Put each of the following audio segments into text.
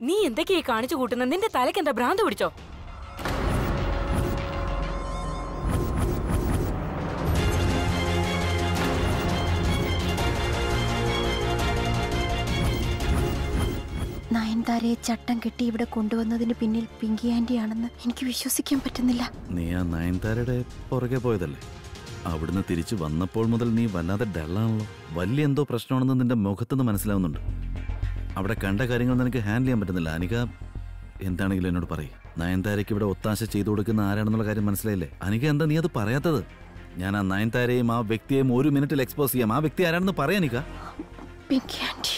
നീ എന്തൊക്കെയാ ഈ കാണിച്ചു കൂട്ടുന്നത് നിന്റെ തലയ്ക്ക് എന്താ ഭ്രാന്ത് പിടിച്ചോ നയൻതാരയെ ചട്ടം കെട്ടി ഇവിടെ കൊണ്ടുവന്നതിന് പിന്നിൽ പിങ്കി ആന്റിയാണെന്ന് എനിക്ക് വിശ്വസിക്കാൻ പറ്റുന്നില്ല നീ ആ നയൻതാരയുടെ പുറകെ പോയതല്ലേ അവിടുന്ന് തിരിച്ചു വന്നപ്പോൾ മുതൽ നീ വല്ലാതെ ഡള്ളാണല്ലോ വലിയ എന്തോ പ്രശ്നമാണെന്ന് നിന്റെ മുഖത്തുനിന്ന് മനസ്സിലാവുന്നുണ്ട് അവിടെ കണ്ട കാര്യങ്ങൾ നിനക്ക് ഹാൻഡിൽ ചെയ്യാൻ പറ്റുന്നില്ല അനിക എന്താണെങ്കിലും എന്നോട് പറയും നയൻതാരയ്ക്ക് ഇവിടെ ഒത്താശ ചെയ്തു കൊടുക്കുന്ന ആരാണെന്നുള്ള കാര്യം മനസ്സിലായില്ലേ അനിക എന്താ നീ അത് പറയാത്തത് ഞാൻ ആ നയൻതാരയും ആ വ്യക്തിയെയും ഒരു മിനിറ്റിൽ എക്സ്പോസ് ചെയ്യാം ആ വ്യക്തി ആരാണെന്ന് പറയാ നിക പിങ്കി ആന്റി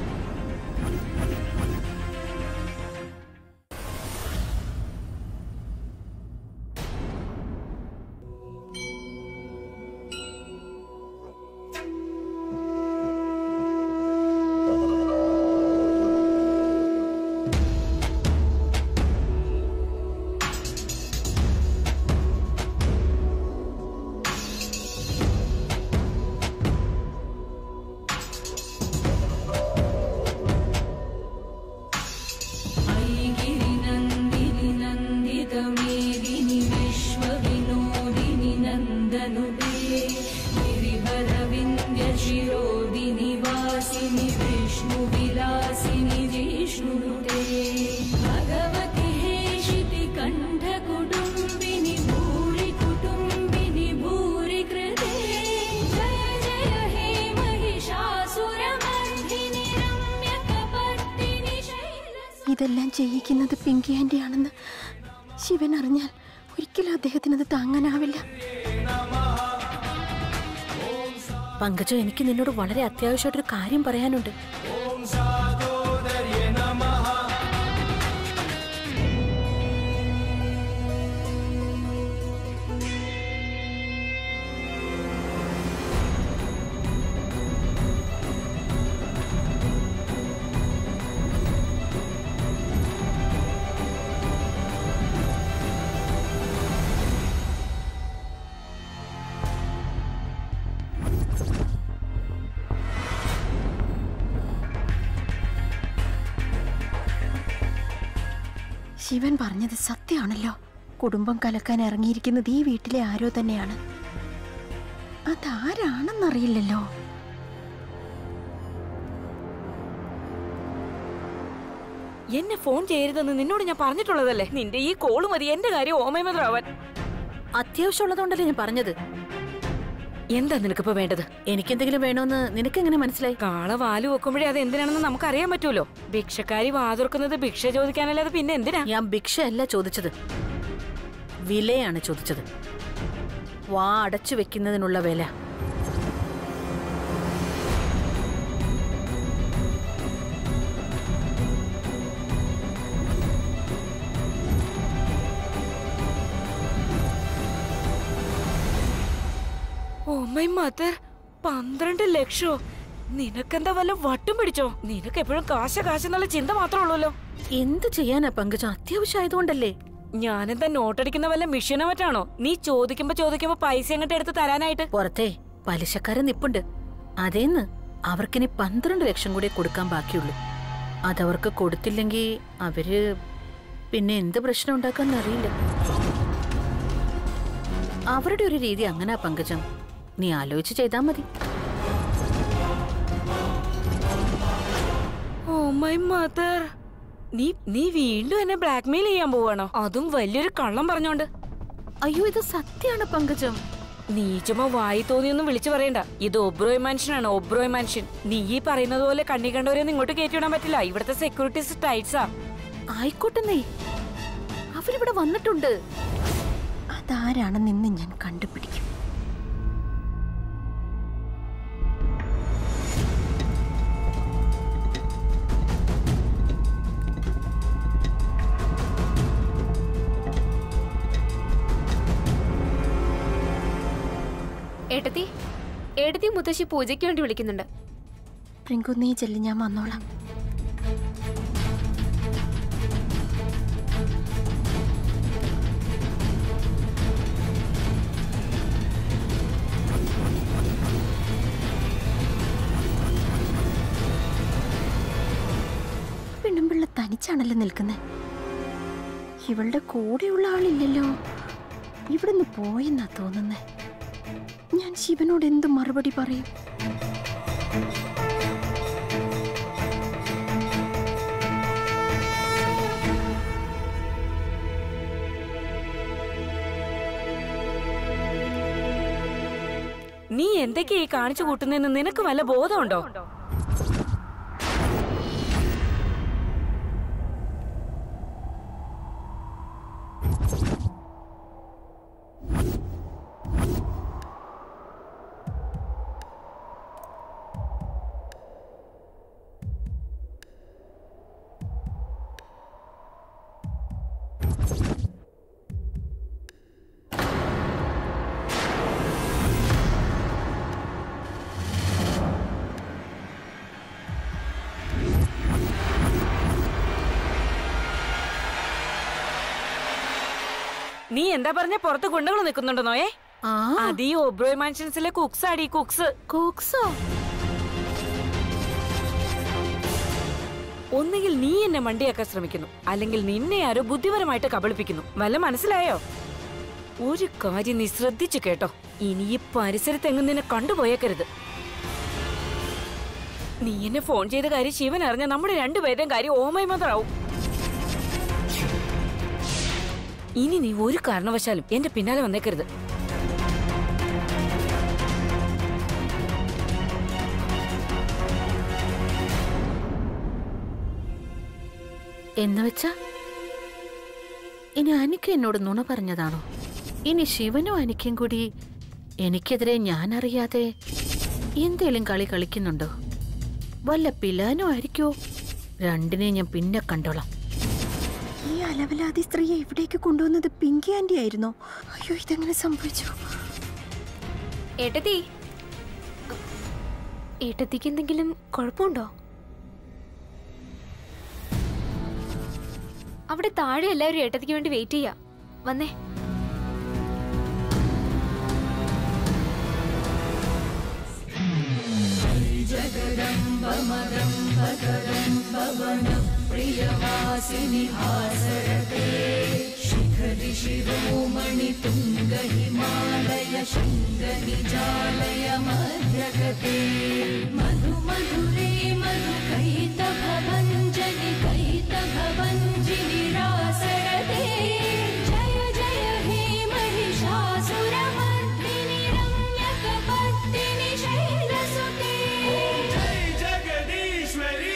ऐगिरिनन्दिनि नन्दितमेदिनि विश्वविनोदिनि नन्दनुते गिरिवरविन्द्यशिरोदिनि वासिनि विष्णुविलासिनि जिष्णुनुते भगवति हेशिति कण्ठकुटुम्बिनि भूरि कुटुम्बिनि भूरि कृते जय जय हे महिषासुरमर्दिनि रम्यकपर्दिनि शैलस ഇതെല്ലാം ചെയ്യിക്കുന്നത് പിങ്കി ആന്റിയാണെന്ന് ശിവൻ അറിഞ്ഞാൽ ഒരിക്കലും അദ്ദേഹത്തിന് അത് താങ്ങാനാവില്ല പങ്കജം എനിക്ക് നിന്നോട് വളരെ അത്യാവശ്യമായിട്ടൊരു കാര്യം പറയാനുണ്ട് ശിവൻ പറഞ്ഞത് സത്യമാണല്ലോ കുടുംബം കലക്കാൻ ഇറങ്ങിയിരിക്കുന്നത് ഈ വീട്ടിലെ ആരോ തന്നെയാണ് അതാരാണെന്നറിയില്ലല്ലോ എന്നെ ഫോൺ ചെയ്യരുതെന്ന് നിന്നോട് ഞാൻ പറഞ്ഞിട്ടുള്ളതല്ലേ നിന്റെ ഈ കോള് മതി എന്റെ കാര്യം ഓമയമദ്രാവാൻ അത്യാവശ്യമുള്ളതുകൊണ്ടല്ലേ ഞാൻ പറഞ്ഞത് എന്താ നിനക്കിപ്പോ വേണ്ടത് എനിക്കെന്തെങ്കിലും വേണമെന്ന് നിനക്കെങ്ങനെ മനസ്സിലായി കാള വാല് വെക്കുമ്പോഴേ അത് എന്തിനാണെന്ന് നമുക്ക് അറിയാൻ പറ്റുമല്ലോ ഭിക്ഷക്കാരി വാതുറക്കുന്നത് ഭിക്ഷ ചോദിക്കാനല്ലാതെ പിന്നെ എന്തിനാ ഞാൻ ഭിക്ഷയല്ല ചോദിച്ചത് വിലയാണ് ചോദിച്ചത് വാ അടച്ചു വെക്കുന്നതിനുള്ള വില ഓ മൈ മദർ പന്ത്രണ്ട് ലക്ഷോ നിനക്കെന്താ വല്ല വട്ടും പിടിച്ചോ നിനക്ക് എപ്പോഴും കാശ കാശ് എന്നുള്ള ചിന്ത മാത്രമേ ഉള്ളൂല്ലോ എന്ത് ചെയ്യാനാ പങ്കജം അത്യാവശ്യമായതുകൊണ്ടല്ലേ ഞാനെന്താ നോട്ടടിക്കുന്ന വല്ല മെഷീനോ മറ്റാണോ നീ ചോദിക്കുമ്പോ ചോദിക്കുമ്പോ പൈസ അങ്ങോട്ട് എടുത്ത് തരാനായിട്ട് പുറത്തെ പലിശക്കാരൻ നിപ്പുണ്ട് അതേന്ന് അവർക്കിനി പന്ത്രണ്ട് ലക്ഷം കൂടി കൊടുക്കാൻ ബാക്കിയുള്ളൂ അതവർക്ക് കൊടുത്തില്ലെങ്കിൽ അവര് പിന്നെ എന്ത് പ്രശ്നം ഉണ്ടാക്കാന്ന് അറിയില്ല അവരുടെ ഒരു രീതി അങ്ങനെ പങ്കജം നീ ആലോചിച്ച് ചെയ്താ മതി ഓ മൈ മദർ നീ നീ വീണ്ടും എന്നെ ബ്ലാക്ക്മെയിൽ ചെയ്യാൻ പോവാണോ അതും വലിയൊരു കള്ളം പറഞ്ഞോണ്ട് അയ്യോ ഇത് സത്യാണ് പങ്കജം നീ ചുമ്മാ വായി തോന്നിയൊന്നും വിളിച്ചു പറയണ്ട ഇത് ഒബ്രോയ് മനുഷ്യനാണ് ഒബ്രോയ് മനുഷ്യൻ നീ ഈ പറയുന്നത് പോലെ കണ്ണി കണ്ടവരെയൊന്നും ഇങ്ങോട്ട് കയറ്റിവിടാൻ പറ്റില്ല ഇവിടുത്തെ സെക്യൂരിറ്റീസ് ടൈറ്റ്സാ ആയിക്കോട്ടെ നീ അവരിവിടെ വന്നിട്ടുണ്ട് അതാരാണെന്ന് ഇന്ന് ഞാൻ കണ്ടുപിടിക്കും ഏട്ടത്തി ഏട്ടത്തി മുത്തശ്ശി പൂജയ്ക്ക് വേണ്ടി വിളിക്കുന്നുണ്ട് റിങ്കു നീ ചെല്ലി ഞാൻ വന്നോളാം പെണ്ണും ശിവൻപിള്ള തനിച്ചാണല്ലോ നിൽക്കുന്നത് ഇവളുടെ കൂടെയുള്ള ആളില്ലല്ലോ ഇവിടുന്ന് പോയെന്നാ തോന്നുന്നേ ഞാൻ ശിവനോട് എന്ത് മറുപടി പറയും നീ എന്തൊക്കെയാ ഈ കാണിച്ചു കൂട്ടുന്നതെന്ന് നിനക്ക് വല്ല ബോധമുണ്ടോ നീ എന്താ പറഞ്ഞ പുറത്ത് ഗുണ്ടകൾ നിൽക്കുന്നുണ്ടെന്നോയെ ആ അത് ഈ ഒബ്രോയ് മാൻഷൻസിലെ കുക്സ് ആടി കുക്സ് കൂക്സോ ഒന്നുകിൽ നീ എന്നെ മണ്ടിയാക്കാൻ ശ്രമിക്കുന്നു അല്ലെങ്കിൽ നിന്നെ ആരോ ബുദ്ധിപരമായിട്ട് കബളിപ്പിക്കുന്നു വല്ല മനസ്സിലായോ ഒരു കാര്യം നീ ശ്രദ്ധിച്ചു കേട്ടോ ഇനി ഈ പരിസരത്തെങ്ങും നിന്നെ കണ്ടുപോയേക്കരുത് നീ എന്നെ ഫോൺ ചെയ്ത കാര്യം ശിവൻ അറിഞ്ഞ നമ്മുടെ രണ്ടുപേരുടെയും കാര്യം ഓമൈ മതറാവും ഇനി നീ ഒരു കാരണവശാലും എന്റെ പിന്നാലെ വന്നേക്കരുത് എന്ന് വെച്ചാ ഇനി അനിക്ക എന്നോട് നുണ പറഞ്ഞതാണോ ഇനി ശിവനും അനിക്കും കൂടി എനിക്കെതിരെ ഞാൻ അറിയാതെ എന്തേലും കളി കളിക്കുന്നുണ്ടോ വല്ല പിലാനോ ആയിരിക്കോ രണ്ടിനെ ഞാൻ പിന്നെ കണ്ടോളാം ഈ അലവലാതി സ്ത്രീയെ ഇവിടേക്ക് കൊണ്ടുവന്നത് പിങ്കി ആന്റി ആയിരുന്നോ അയ്യോ ഇതെങ്ങനെ സംഭവിച്ചു ഏട്ടത്തി ഏട്ടത്തിക്ക് എന്തെങ്കിലും കുഴപ്പമുണ്ടോ അവിടെ താഴെ എല്ലാവരും ഏട്ടത്തിക്ക് വേണ്ടി വെയിറ്റ് ചെയ്യാ വന്നേ मधु मधुरे मधु कैतभञ्जनि कैतभञ्जिनि रासरते जय जय हे महिषासुरमर्दिनि रम्यकपर्दिनि शैलसुते जय जगदीश्वरी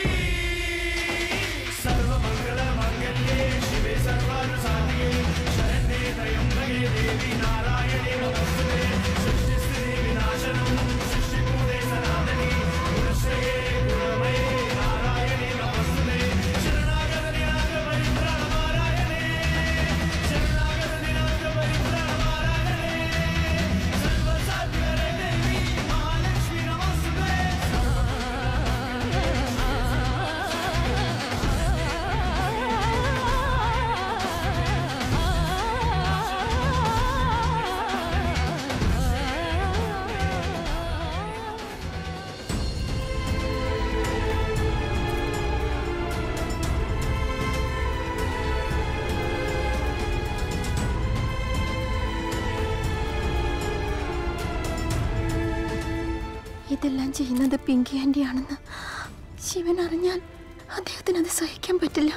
सर्वमङ्गलमङ्गल्ये शिवे सर्वानुसारिये शरण्ये त्र्यम्बके देवी नारायणे नमोस्तुते सृष्टिस्थिति विनाशनं सृष्टिपूते सनातनी गुणश्रये गुणमये नारायणे नमोस्तुते शरणागत निराग परित्राण नारायणे शरणागत निराग परित्राण नारायणे सर्वसाध्यरे देवी महालक्ष्मी नमोस्तुते ഇതെല്ലാം ചെയ്യുന്നത് പിങ്കി ആന്റി ആണെന്ന് ശിവൻ അറിഞ്ഞാൽ അദ്ദേഹത്തിന് അത് സഹിക്കാൻ പറ്റില്ല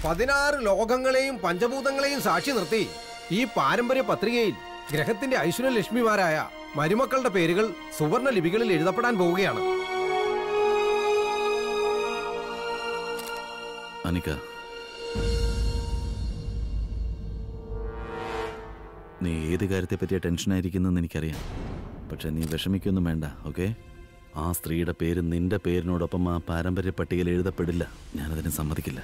പതിനാറ് ലോകങ്ങളെയും പഞ്ചഭൂതങ്ങളെയും സാക്ഷി നിർത്തി ഈ പാരമ്പര്യ പത്രികയിൽ ഗ്രഹത്തിന്റെ ഐശ്വര്യലക്ഷ്മിമാരായ മരുമക്കളുടെ പേരുകൾ സുവർണ ലിപികളിൽ എഴുതപ്പെടാൻ പോവുകയാണ് അനിക നീ ഏത് കാര്യത്തെ പറ്റിയ ടെൻഷനായിരിക്കുന്നെന്ന് എനിക്കറിയാം പക്ഷെ നീ വിഷമിക്കൊന്നും വേണ്ട ഓക്കെ ആ സ്ത്രീയുടെ പേര് നിന്റെ പേരിനോടൊപ്പം ആ പാരമ്പര്യ പട്ടികയിൽ എഴുതപ്പെടില്ല ഞാനതിന് സമ്മതിക്കില്ല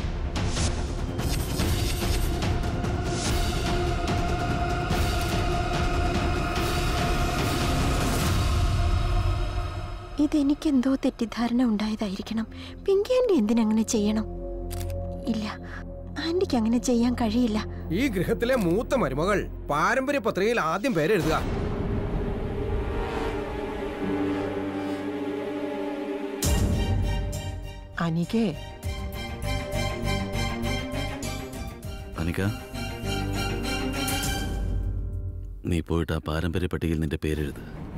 ഇതെനിക്കെന്തോ തെറ്റിദ്ധാരണ ഉണ്ടായതായിരിക്കണം പിങ്കി ആൻറ്റി എന്തിനങ്ങനെ ചെയ്യണം ഇല്ല ആന്റിക്ക് അങ്ങനെ ചെയ്യാൻ കഴിയില്ല ഈ ഗൃഹത്തിലെ മൂത്ത മരുമകൾ പാരമ്പര്യ പത്രികയിൽ ആദ്യം പേരെഴുതുക അനികേ അനിക നീ പോയിട്ട് ആ പാരമ്പര്യ പട്ടികയിൽ നിന്റെ പേരെഴുത്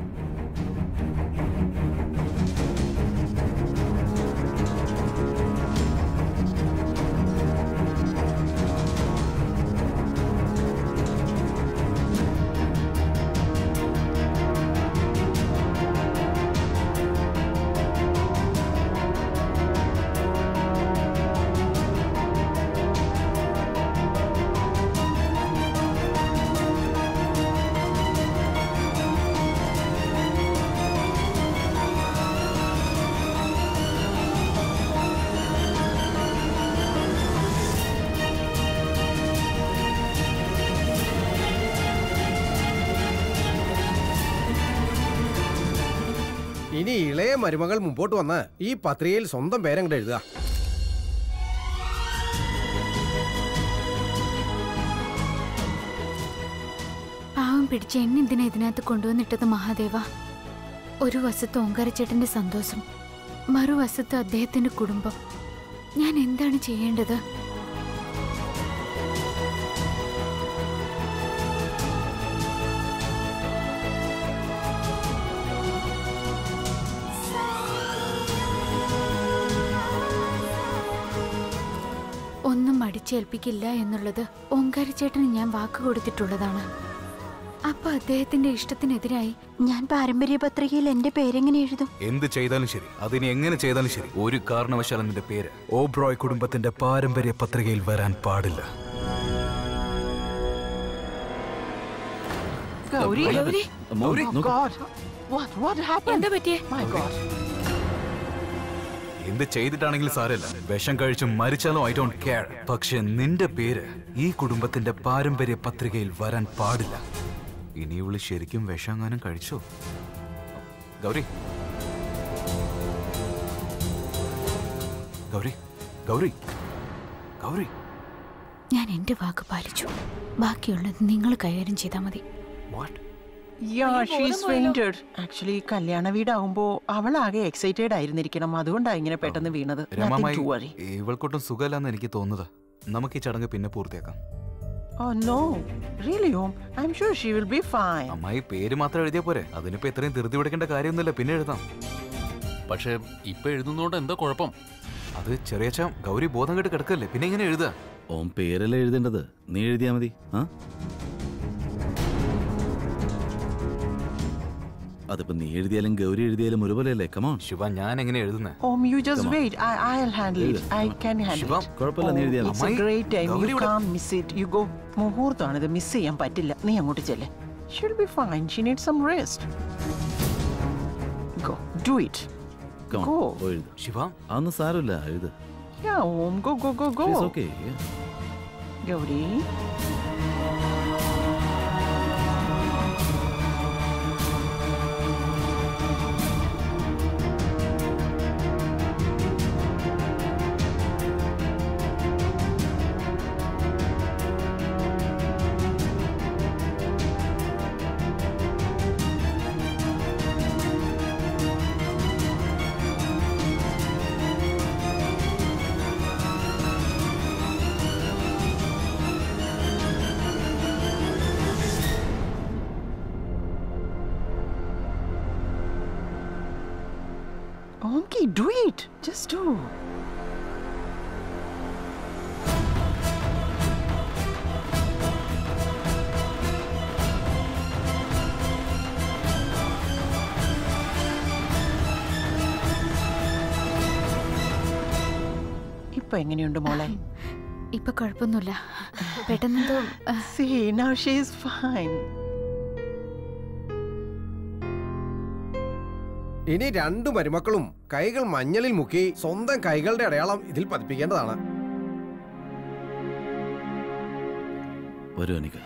ഇനി ഇളയ മരുമകൾ മുമ്പോട്ട് വന്ന് ഈ പത്രികയിൽ സ്വന്തം പേരങ്ങോട്ട് എഴുതുക പാവം പിടിച്ച് എന്നെ എന്തിനാ ഇതിനകത്ത് കൊണ്ടുവന്നിട്ടത് മഹാദേവ ഒരു വശത്ത് ഓങ്കാരച്ചേട്ടന്റെ സന്തോഷം മറുവശത്ത് അദ്ദേഹത്തിന്റെ കുടുംബം ഞാൻ എന്താണ് ചെയ്യേണ്ടത് ഒന്നും അടിച്ചേൽപ്പിക്കില്ല എന്നുള്ളത് ഓങ്കാരച്ചേട്ടന് ഞാൻ വാക്ക് കൊടുത്തിട്ടുള്ളതാണ് അപ്പൊ അദ്ദേഹത്തിന്റെ ഇഷ്ടത്തിനെതിരായി ഞാൻ പാരമ്പര്യ പത്രികയിൽ എന്റെ പേരെങ്ങനെ എഴുതും എന്ത് ചെയ്താലും ശരി അതിനി എങ്ങനെ ചെയ്താലും ശരി ഒരു കാരണവശാലും നിന്റെ പേര് ഓബ്രോയ് കുടുംബത്തിന്റെ പാരമ്പര്യ പത്രികയിൽ വരാൻ പാടില്ല ഗൗരി ഗൗരി മോൻ, നോക്ക്. God, what what happened? എന്താ പറ്റിയേ My God. എന്ത് ചെയ്തിട്ടാണെങ്കിലും സാരമില്ല വിഷം കഴിച്ചും മരിച്ചാലും ഐ ഡോണ്ട് കെയർ പക്ഷെ നിന്റെ പേര് ഈ കുടുംബത്തിന്റെ പാരമ്പര്യ പത്രികയിൽ വരാൻ പാടില്ല ഇനി ഇവള് ശരിക്കും വിഷങ്ങാനും കഴിച്ചോ ഗൗരി ഗൗരി ഗൗരി ഗൗരി ഞാൻ എന്റെ വാക്ക് പാലിച്ചു ബാക്കിയുള്ളത് നിങ്ങൾ കൈകാര്യം ചെയ്താൽ മതി what Yeah, she's fainted. Actually, കല്യാണ വീടാവുമ്പോ അവൾ ആകെ എക്സൈറ്റഡ് ആയിരുന്നിരിക്കണം അതുകൊണ്ടാ ഇങ്ങനെ പെട്ടെന്ന് വീണത് Nothing രമമായി to worry. ഇവൾക്കൊട്ടും സുഖമില്ലാന്ന് എനിക്ക് തോന്നുന്നത് നമുക്ക് ഈ ചടങ്ങ് പിന്നെ പൂർത്തിയാക്കാം Oh no, really, Om. I'm sure she will be fine. അമ്മായി പേര് മാത്രം എഴുതിയാ പോരെ അതിനിപ്പോ ഇത്രയും ധൃതി പിടിക്കേണ്ട കാര്യമൊന്നുമില്ല പിന്നെ എഴുതാം പക്ഷെ ഇപ്പൊ എഴുതുന്നോണ്ട് എന്താ കുഴപ്പം അത് ചെറിയച്ച ഗൗരി ബോധം കെട്ട് കിടക്കല്ലേ പിന്നെ എങ്ങനെ എഴുതുക ഓൻ പേരല്ലേ എഴുതേണ്ടത് നീ എഴുതിയാ മതി ആ അതിപ്പോ നീ എഴുതിയാലും ഗൗരി എഴുതിയാലും ഒരുപോലെയല്ലേ കമോൺ ശിവ ഞാൻ എങ്ങനെ എഴുതുന്നേ Om, you just Come on. wait. I, I'll handle it. I can handle Shiva, it. കുഴപ്പമില്ല നീ എഴുതിയാൽ It's മതി a great time. Gauri You ഇവിടെ- can't miss it. You go. മുഹൂർത്തമാണ് ഇത് മിസ് ചെയ്യാൻ പറ്റില്ല നീ അങ്ങോട്ട് ചെല്ലേ She'll be fine. She needs some rest. Go. Do it. Come on, Go. പോയി എഴുത് ശിവ അതൊന്നും സാരമില്ല എഴുത് Yeah, Om. Go, go, go, go. Okay Gauri. Omki, do it. Just do. ഇപ്പൊ എങ്ങനെയുണ്ട് മോളെ ഇപ്പൊ കുഴപ്പമൊന്നുമില്ല പെട്ടെന്നെന്തോ ആ, See, now she is fine. ഇനി രണ്ടു മരുമക്കളും കൈകൾ മഞ്ഞളിൽ മുക്കി സ്വന്തം കൈകളുടെ അടയാളം ഇതിൽ പതിപ്പിക്കേണ്ടതാണ് വരൂ അനിക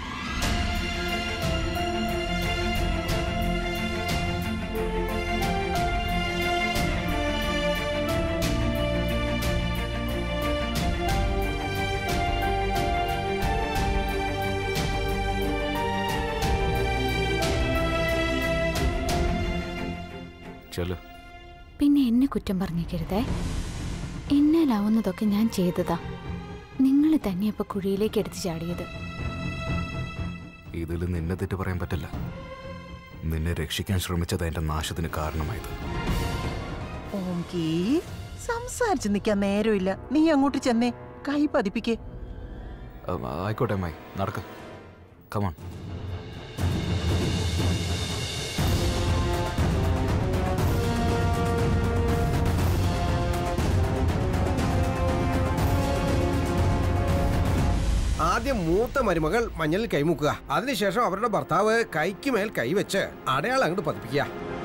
ചെല്ലു പിന്നെ എന്നെ കുറ്റം പറഞ്ഞേക്കരുതേ എന്നാലാവുന്നതൊക്കെ ഞാൻ ചെയ്തതാ നിങ്ങൾ തന്നെ ഇപ്പൊ കുഴിയിലേക്ക് എടുത്തു ചാടിയത് ഇതിൽ നിന്നെ തെറ്റ് പറയാൻ പറ്റില്ല നിന്നെ രക്ഷിക്കാൻ ശ്രമിച്ചത് എന്റെ നാശത്തിന് കാരണമായത് ഓങ്കി സംസാരിച്ച് നിൽക്കാൻ നേരമില്ല നീ അങ്ങോട്ട് ചെന്നേ കൈ പതിപ്പിക്കേ അഹ് ആയിക്കോട്ടെ അമ്മായി നടക്ക കമാൺ ആദ്യം മൂത്ത മരുമകൾ മഞ്ഞളിൽ കൈമുക്കുക അതിനുശേഷം അവരുടെ ഭർത്താവ് കൈക്ക് മേൽ കൈവച്ച് അടയാളം അങ്ങോട്ട് പതിപ്പിക്കുക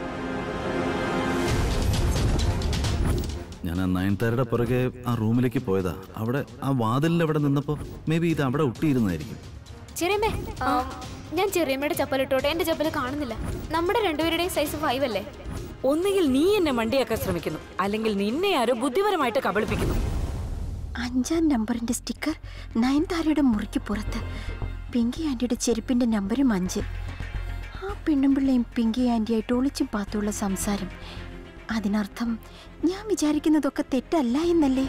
ഞാൻ ആ നയൻതാരയുടെ പുറകെ ആ റൂമിലേക്ക് പോയതാ അവിടെ ആ വാതിലിൽ അവിടെ നിന്നപ്പോൾ മേ ബി ഇത് അവിടെ ഒട്ടിയിരുന്നായിരിക്കും ചെറിയമ്മേ ആ, ഞാൻ ചെറിയമ്മയുടെ ചപ്പലിട്ടോട്ടെ എന്റെ ചപ്പല് കാണുന്നില്ല നമ്മുടെ രണ്ടുപേരുടെയും സൈസ് ഫൈവ് അല്ലേ ഒന്നുകിൽ നീ എന്നെ മണ്ടിയാക്കാൻ ശ്രമിക്കുന്നു അല്ലെങ്കിൽ നിന്നെ ആരോ ബുദ്ധിപരമായിട്ട് കബളിപ്പിക്കുന്നു അഞ്ചാം നമ്പറിന്റെ സ്റ്റിക്കർ നയൻതാരയുടെ മുറിക്ക് പുറത്ത് പിങ്കി ആന്റിയുടെ ചെരുപ്പിന്റെ നമ്പരും അഞ്ച് ആ പെണ്ണും പിള്ളയും പിങ്കി ആന്റിയായിട്ട് ഒളിച്ചും പാത്തുള്ള സംസാരം അതിനർത്ഥം ഞാൻ വിചാരിക്കുന്നതൊക്കെ തെറ്റല്ല എന്നല്ലേ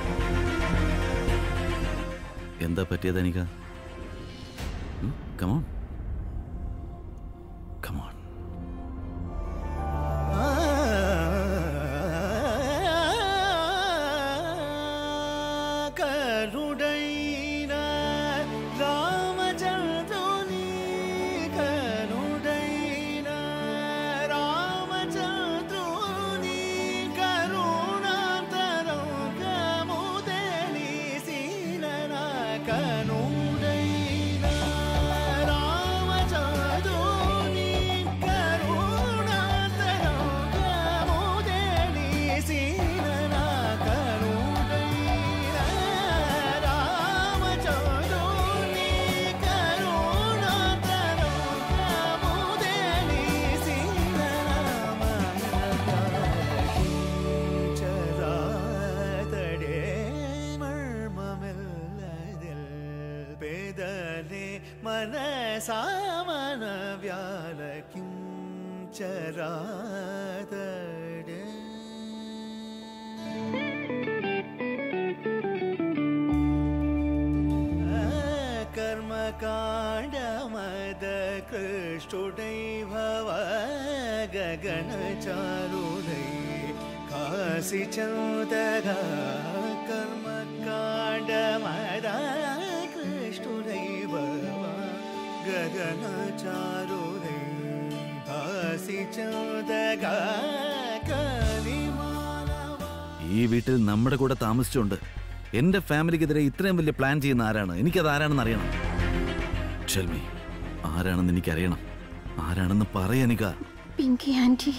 എന്താ പറ്റിയത് അനിക കമോൺ കമോൺ കരുടൈന രാമചന്ദ്രനി കരുടൈന രാമചന്ദ്രനി കരുണാന്തരം കമുദനി സീലന കനുടൈന രാമചന്ദ്രനി കരുണാന്തരം കമുദനി സീലന കനുടൈന രാമചന്ദ്രനി കരുണാന്തരം കമുദനി ചരാതടേ മർമ്മമില്ലതിൽ പേദനെ മനസാമന വ്യാലക്കും ചരാതടേ കർമ്മകാണ്ഡമദ കൃഷ്ടുടൈ ഭവ ഗഗനചാരുടൈ കാശി ചൗദക കർമ്മകാണ്ഡമദ കൃഷ്ടുടൈ ഭവ ഗഗനചാരുടൈ കാശി ചൗദക കലിമാനവ ഈ വീട്ടിൽ നമ്മുടെ കൂടെ താമസിച്ചുകൊണ്ട് എന്റെ ഫാമിലിക്കെതിരെ ഇത്രയും വലിയ പ്ലാൻ ചെയ്യുന്ന ആരാണ് എനിക്കത് ആരാണെന്ന് അറിയണം ഷെൽമി ആരാണെന്ന് എനിക്കറിയണം ആരാണെന്ന് പറയാനിക പിങ്കി ആന്റി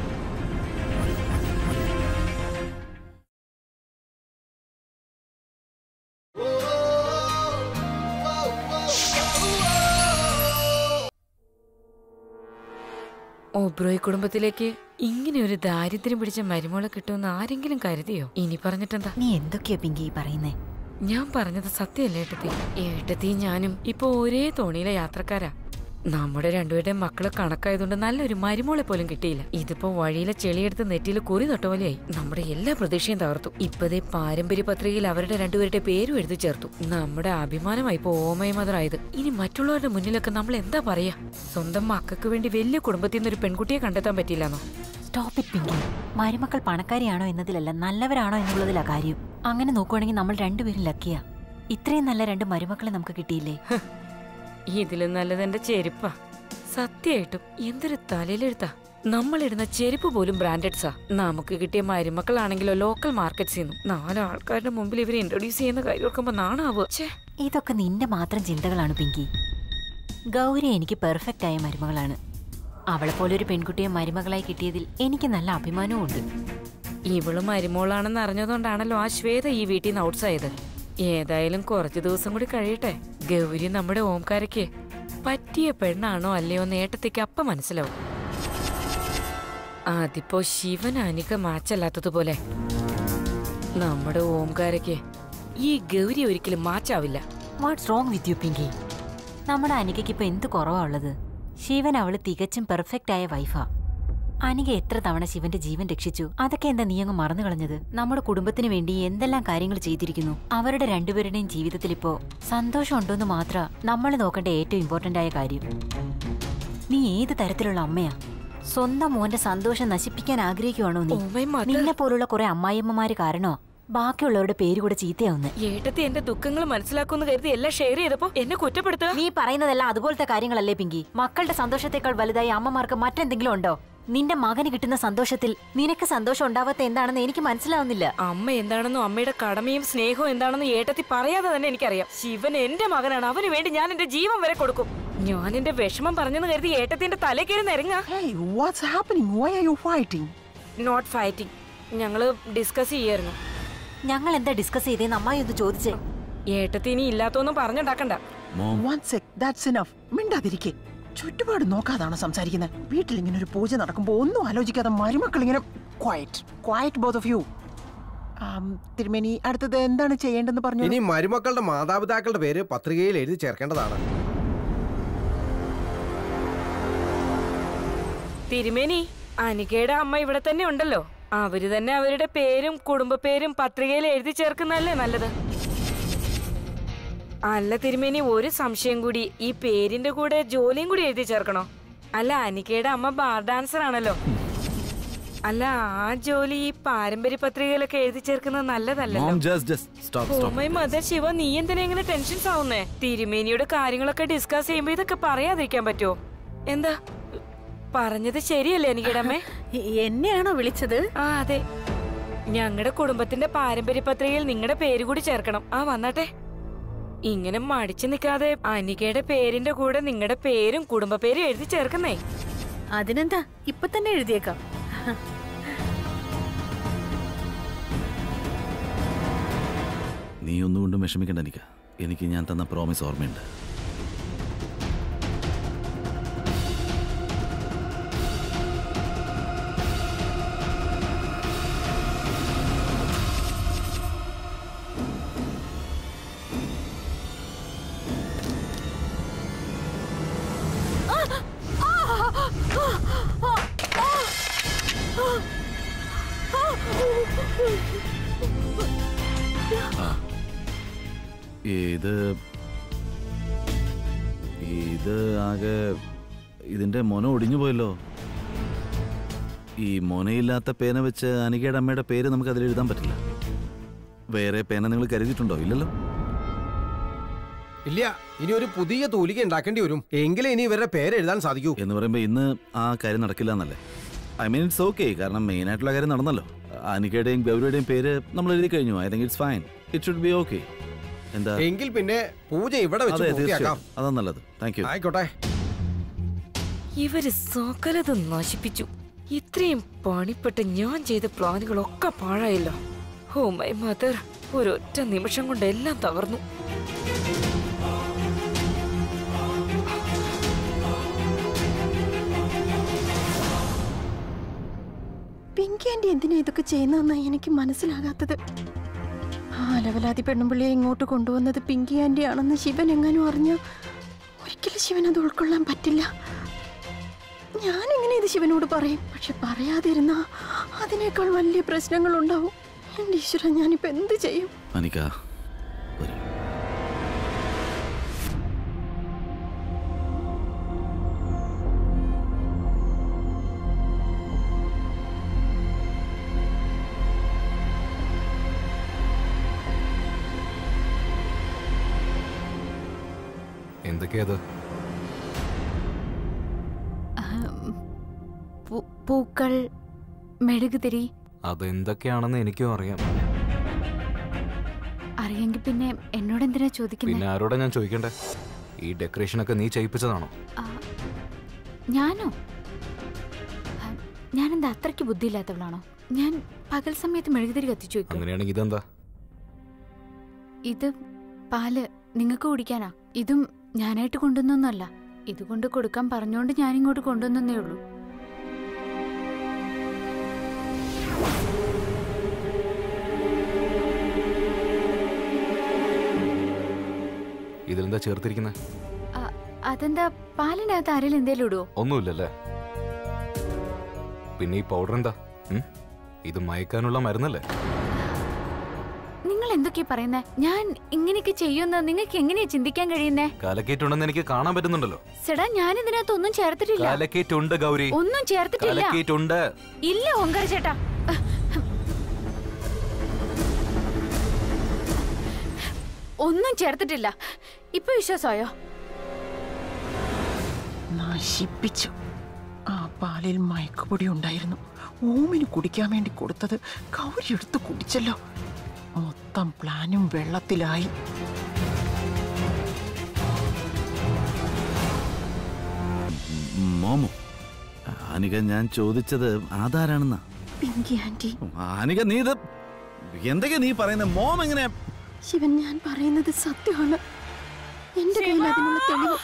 ഓബ്രോയ് കുടുംബത്തിലേക്ക് ഇങ്ങനെ ഒരു ദാരിദ്ര്യം പിടിച്ച മരുമോളെ കിട്ടുമെന്ന് ആരെങ്കിലും കരുതിയോ ഇനി പറഞ്ഞിട്ടെന്താ നീ എന്തൊക്കെയാ പിങ്കി ഈ പറയുന്നേ ഞാൻ പറഞ്ഞത് സത്യമല്ല ഏട്ടത്തി ഏട്ടത്തി ഞാനും ഇപ്പൊ ഒരേ തോണിയിലെ യാത്രക്കാരാ നമ്മുടെ രണ്ടുപേരുടെയും മക്കള് കണക്കായതുകൊണ്ട് നല്ലൊരു മരുമോളെ പോലും കിട്ടിയില്ല ഇതിപ്പോ വഴിയിലെ ചെളിയെടുത്ത് നെറ്റിയിൽ കുറി തൊട്ട പോലെയായി നമ്മുടെ എല്ലാ പ്രതീക്ഷയും തകർത്തു ഇപ്പതേ പാരമ്പര്യ പത്രികയിൽ അവരുടെ രണ്ടുപേരുടെ പേരും എഴുതി ചേർത്തു നമ്മുടെ അഭിമാനമായി ഇപ്പൊ ഓമയ മദറായത് ഇനി മറ്റുള്ളവരുടെ മുന്നിലൊക്കെ നമ്മൾ എന്താ പറയാ സ്വന്തം മക്കൾക്ക് വേണ്ടി വലിയ കുടുംബത്തിൽ നിന്ന് ഒരു പെൺകുട്ടിയെ കണ്ടെത്താൻ പറ്റിയില്ലെന്നോ സ്റ്റോപ്പ് ഇറ്റ് പിങ്കി മരുമക്കൾ പണക്കാരിയാണോ എന്നതിലല്ല നല്ലവരാണോ എന്നുള്ളതിലാ കാര്യം അങ്ങനെ നോക്കുവാണെങ്കിൽ നമ്മൾ രണ്ടുപേരും ലക്കിയാ ഇത്രയും നല്ല രണ്ട് മരുമക്കളെ നമുക്ക് കിട്ടിയില്ലേ ഇതിലും നല്ലത് എന്റെ ചെരുപ്പാ സത്യമായിട്ടും എന്തൊരു തലയിലെഴുത്താ നമ്മളിടുന്ന ചെരുപ്പ് പോലും ബ്രാൻഡഡ്സാ നമുക്ക് കിട്ടിയ മരുമക്കളാണെങ്കിലോ ലോക്കൽ മാർക്കറ്റ്സിൽ നിന്നും നാല് ആൾക്കാരുടെ മുമ്പിൽ ഇവരെ ഇൻട്രൊഡ്യൂസ് ചെയ്യുന്ന കാര്യം ഓർക്കുമ്പോ നാണാവുക ഛേ ഇതൊക്കെ നിന്റെ മാത്രം ചിന്തകളാണ് പിങ്കി ഗൗരി എനിക്ക് പെർഫെക്റ്റ് ആയ മരുമകളാണ് അവളെ പോലെ ഒരു പെൺകുട്ടിയെ മരുമകളായി കിട്ടിയതിൽ എനിക്ക് നല്ല അഭിമാനവും ഉണ്ട് ഇവള് മരുമോളാണെന്ന് അറിഞ്ഞതുകൊണ്ടാണല്ലോ ആ ശ്വേത ഈ വീട്ടിൽ നിന്ന് ഔട്ട്സായത് ഏതായാലും കുറച്ചു ദിവസം കൂടി കഴിയട്ടെ ഗൗരി നമ്മുടെ ഓംകാരയ്ക്ക് പറ്റിയ പെണ്ണാണോ അല്ലയോ എന്ന് ഏട്ടത്തേക്ക് അപ്പം മനസ്സിലാവും അതിപ്പോ ശിവൻ അനിക മാച്ചല്ലാത്തതുപോലെ നമ്മുടെ ഓംകാരയ്ക്ക് ഈ ഗൗരി ഒരിക്കലും മാച്ചാവില്ല what's wrong with you Pinky നമ്മുടെ അനികയ്ക്ക് ഇപ്പൊ എന്ത് കുറവാ ഉള്ളത് ശിവൻ അവള് തികച്ചും പെർഫെക്റ്റ് ആയ വൈഫാ അനിക എത്ര തവണ ശിവന്റെ ജീവൻ രക്ഷിച്ചു അതൊക്കെ എന്താ നീ അങ്ങ് മറന്നു കളഞ്ഞത് നമ്മുടെ കുടുംബത്തിന് വേണ്ടി എന്തെല്ലാം കാര്യങ്ങൾ ചെയ്തിരിക്കുന്നു അവരുടെ രണ്ടുപേരുടെയും ജീവിതത്തിൽ ഇപ്പോ സന്തോഷം ഉണ്ടോന്ന് മാത്ര നമ്മൾ നോക്കേണ്ട ഏറ്റവും ഇമ്പോർട്ടന്റ് ആയ കാര്യം നീ ഏത് തരത്തിലുള്ള അമ്മയാ സ്വന്തം മോന്റെ സന്തോഷം നശിപ്പിക്കാൻ ആഗ്രഹിക്കുവാണോ നീ Oh my mother. നിന്നെ പോലുള്ള കുറെ അമ്മായിയമ്മമാര് കാരണോ ബാക്കിയുള്ളവരുടെ പേര് കൂടെ ചീത്തയാവുന്നേ ഏട്ടത്തി എന്റെ ദുഃഖങ്ങൾ മനസ്സിലാക്കുമെന്ന് കരുതി എല്ലാം ഷെയർ ചെയ്തപ്പോ എന്നെ കുറ്റപ്പെടുത്തുക നീ പറയുന്നതെല്ലാം അതുപോലത്തെ കാര്യങ്ങളല്ലേ പിങ്കി മക്കളുടെ സന്തോഷത്തെക്കാൾ വലുതായി അമ്മമാർക്ക് മറ്റെന്തെങ്കിലും ഉണ്ടോ നിന്റെ മകന് കിട്ടുന്ന സന്തോഷത്തിൽ നിനക്ക് സന്തോഷം ഉണ്ടാവാത്ത എന്താണെന്ന് എനിക്ക് മനസ്സിലാവുന്നില്ല അമ്മ എന്താണെന്നും അമ്മയുടെ കടമയും സ്നേഹവും എന്താണെന്നും ഏട്ടത്തി പറയാതെ തന്നെ എനിക്കറിയാം ശിവൻ എന്റെ മകനാണ് അവന് വേണ്ടി ഞാൻ എന്റെ ജീവൻ വരെ കൊടുക്കും ഞാൻ എന്റെ വിഷമം പറഞ്ഞെന്ന് കരുതി ഏട്ടത്തിന്റെ തലേ കയറി നിരങ്ങ what's happening why are you fighting not fighting ഞങ്ങള് ഡിസ്കസ് ചെയ്യായിരുന്നു ഞങ്ങൾ എന്താ ഡിസ്കസ് ചെയ്തേന്ന് അമ്മായി ഒന്ന് ചോദിച്ചേ ഏട്ടത്തി ഇനി ഇല്ലാത്തൊന്നും പറഞ്ഞുണ്ടാക്കണ്ട വൺ സെക് ദാറ്റ്സ് ഇനഫ് മിണ്ടാതിരിക്കെ ചുറ്റുപാട് നോക്കാതാണ് സംസാരിക്കുന്നത് വീട്ടിൽ ഇങ്ങനെ ഒരു പൂജ നടക്കുമ്പോൾ ഒന്നും ആലോചിക്കാതെ മരുമക്കൾ ഇങ്ങനെ quiet quiet both of you തിരുമേനി അടുത്തത് എന്താണ് ചെയ്യേണ്ടതെന്ന് പറഞ്ഞു ഇനി മരുമക്കളുടെ മാതാപിതാക്കളുടെ പേര് പത്രികയിൽ എഴുതി ചേർക്കേണ്ടതാണ് തിരുമേനി അനികയുടെ അമ്മ ഇവിടെ തന്നെ ഉണ്ടല്ലോ അവര് തന്നെ അവരുടെ പേരും കുടുംബ പേരും പത്രികയിൽ എഴുതി ചേർക്കുന്നതല്ലേ നല്ലത് അല്ല തിരുമേനി ഒരു സംശയം കൂടി ഈ പേരിന്റെ കൂടെ ജോലിയും കൂടി എഴുതി ചേർക്കണോ അല്ല അനികയുടെ അമ്മ ബാർ ഡാൻസർ ആണല്ലോ അല്ല ആ ജോലി ഈ പാരമ്പര്യ പത്രികയിലൊക്കെ എഴുതി ചേർക്കുന്നത് നല്ലതല്ലല്ലോ mom just just stop stop oh my mother Shiva നീ എന്തിനാ ഇങ്ങനെ ടെൻഷൻസ് ആവുന്നേ തിരുമേനിയുടെ കാര്യങ്ങളൊക്കെ ഡിസ്കസ് ചെയ്യുമ്പോ ഇതൊക്കെ പറയാതിരിക്കാൻ പറ്റുമോ എന്താ പറഞ്ഞത് ശരിയല്ലേ എനിക്കിടമേ എന്നെയാണോ വിളിച്ചത് ആ അതെ ഞങ്ങളുടെ കുടുംബത്തിന്റെ പാരമ്പര്യ പത്രികയിൽ നിങ്ങളുടെ പേര് കൂടി ചേർക്കണം ആ വന്നാട്ടെ ഇങ്ങനെ മടിച്ചു നിൽക്കാതെ അനികയുടെ പേരിന്റെ കൂടെ നിങ്ങളുടെ പേരും കുടുംബ പേരും എഴുതി ചേർക്കുന്നേ അതിനെന്താ ഇപ്പൊ തന്നെ എഴുതിയേക്കാം നീ ഒന്നുകൊണ്ടും വിഷമിക്കണ്ട എനിക്ക് എനിക്ക് ഞാൻ തന്ന പ്രോമിസ് ഓർമ്മയുണ്ട് ആ ഇത് ഇത് ആകെ ഇതിന്റെ മൊന ഒടിഞ്ഞു പോയല്ലോ ഈ മൊനയില്ലാത്ത പേന വെച്ച് അനികയുടെ അമ്മയുടെ പേര് നമുക്ക് അതിൽ എഴുതാൻ പറ്റില്ല വേറെ പേന നിങ്ങൾ കരുതിയിട്ടുണ്ടോ ഇല്ലല്ലോ ഇല്ല ഇനി ഒരു പുതിയ തൂലിക ഉണ്ടാക്കേണ്ടി വരും എങ്കിലേ ഇനി ഇവരുടെ പേര് എഴുതാൻ സാധിക്കൂ എന്ന് പറയുമ്പോൾ ഇന്ന് ആ കാര്യം നടക്കില്ല എന്നല്ലേ ഐ മീൻ ഇറ്റ്സ് ഓക്കെ കാരണം മെയിൻ ആയിട്ടുള്ള കാര്യം നടന്നല്ലോ അനികയുടെയും ഗൗരിയുടെയും പേര് നമ്മൾ എഴുതി കഴിഞ്ഞു I think it's fine it should be okay എന്താ എങ്കിൽ പിന്നെ പൂജ ഇവിടെ വെച്ച് അതെ പൂർത്തിയാക്കാം തീർച്ചയായും അതാ നല്ലത് താങ്ക് യു ആയിക്കോട്ടെ ഇവര് സകലതും നശിപ്പിച്ചു ഇത്രയും പണിപ്പെട്ട് ഞാൻ ചെയ്ത പ്ലാനുകളൊക്കെ പാഴായല്ലോ ഓ മൈ മദർ ഒരൊറ്റ നിമിഷം കൊണ്ട് എല്ലാം തകർന്നു പിങ്കി ആന്റി എന്തിനാ ഇതൊക്കെ ചെയ്യുന്നതെന്നാ എനിക്ക് മനസ്സിലാകാത്തത് ആ ലവലാതി പെണ്ണുമ്പിള്ളിയെ ഇങ്ങോട്ട് കൊണ്ടുവന്നത് പിങ്കി ആന്റി ആണെന്ന് ശിവൻ എങ്ങാനും അറിഞ്ഞോ ഒരിക്കലും ശിവൻ അത് ഉൾക്കൊള്ളാൻ പറ്റില്ല ഞാൻ എങ്ങനെ ഇത് ശിവനോട് പറയും പക്ഷെ പറയാതിരുന്ന അതിനേക്കാൾ വലിയ പ്രശ്നങ്ങൾ ഉണ്ടാവും എന്റെ ഈശ്വര ഞാനിപ്പോ എന്ത് ചെയ്യും അനിക വരൂ എന്തൊക്കെയത് പൂ- പൂക്കൾ മെഴുകുതിരി അതെന്തൊക്കെയാണെന്ന് എനിക്കും അറിയാം അറിയെങ്കിൽ പിന്നെ എന്നോട് എന്തിനാ പിന്നെ ചോദിക്കുന്നത് ആരോടാ ഞാൻ ചോദിക്കണ്ടേ ഈ ഡെക്കറേഷനൊക്കെ നീ ചെയ്യിപ്പിച്ചതാണോ ഞാനോ ആ, ഞാനെന്താ അത്രയ്ക്ക് ബുദ്ധിയില്ലാത്തവളാണോ ഞാൻ പകൽ സമയത്ത് മെഴുകുതിരി കത്തിച്ചു വെക്കും അങ്ങനെയാണെങ്കിൽ ഇതെന്താ ഇത് പാല് നിങ്ങൾക്ക് കുടിക്കാനാ ഇതും ഞാനായിട്ട് കൊണ്ടുവന്നൊന്നുമല്ല ഇതുകൊണ്ട് കൊടുക്കാൻ പറഞ്ഞോണ്ട് ഞാനിങ്ങോട്ട് കൊണ്ടുവന്നേ ഉള്ളൂ ഇതിലെന്താ ചേർത്തിരിക്കുന്നത് ആ, അതെന്താ പാലിനകത്ത് ആരെങ്കിലും എന്തേലും ഇടുവോ ഒന്നുമില്ലല്ലേ പിന്നെ ഈ പൗഡർ എന്താ ഉം? ഇത് മയക്കാനുള്ള മരുന്നല്ലേ നിങ്ങൾ എന്തൊക്കെയാ പറയുന്നേ ഞാൻ ഇങ്ങനെയൊക്കെ ചെയ്യുമെന്ന് നിങ്ങൾക്ക് എങ്ങനെയാ ചിന്തിക്കാൻ കഴിയുന്നേ കാലക്കേറ്റുണ്ടെന്ന് എനിക്ക് കാണാൻ പറ്റുന്നുണ്ടല്ലോ സെടാ ഞാൻ ഇതിനകത്ത് ഒന്നും ചേർത്തിട്ടില്ല കാലക്കേറ്റുണ്ട് ഗൗരി ഒന്നും ചേർത്തിട്ടില്ല കാലക്കേറ്റുണ്ട് ഇല്ല ഓങ്കാര ചേട്ടാ ഒന്നും ചേർത്തിട്ടില്ല ഇപ്പൊ വിശ്വാസമായോ നശിപ്പിച്ചു ആ പാലിൽ മയക്കുപൊടി ഉണ്ടായിരുന്നു ഓമിന് കുടിക്കാൻ വേണ്ടി കൊടുത്തത് കൗരി എടുത്ത് കുടിച്ചല്ലോ മൊത്തം പ്ലാനും വെള്ളത്തിലായി മോമോ അനിക ഞാൻ ചോദിച്ചത് ആധാരാണെന്നാ പിങ്കി ആന്റി അനിക നീ ഇത് എന്തൊക്കെയാ നീ പറയുന്നത് മോം എങ്ങനെ ശിവൻ ഞാൻ പറയുന്നത് സത്യമാണ് എന്റെ കയ്യിൽ അതിനുള്ള തെളിവ്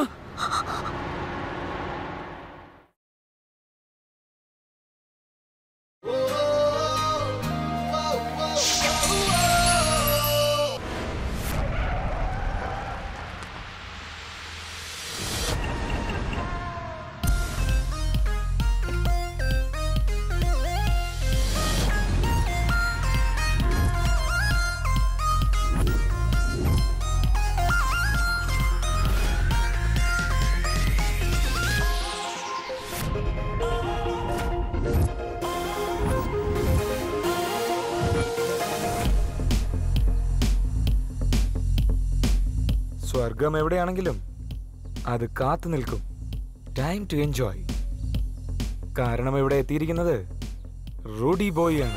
സ്വർഗം എവിടെയാണെങ്കിലും അത് കാത്തു നിൽക്കും ടൈം ടു എൻജോയ് കാരണം ഇവിടെ എത്തിയിരിക്കുന്നത് റൂഡി ബോയ് ആണ്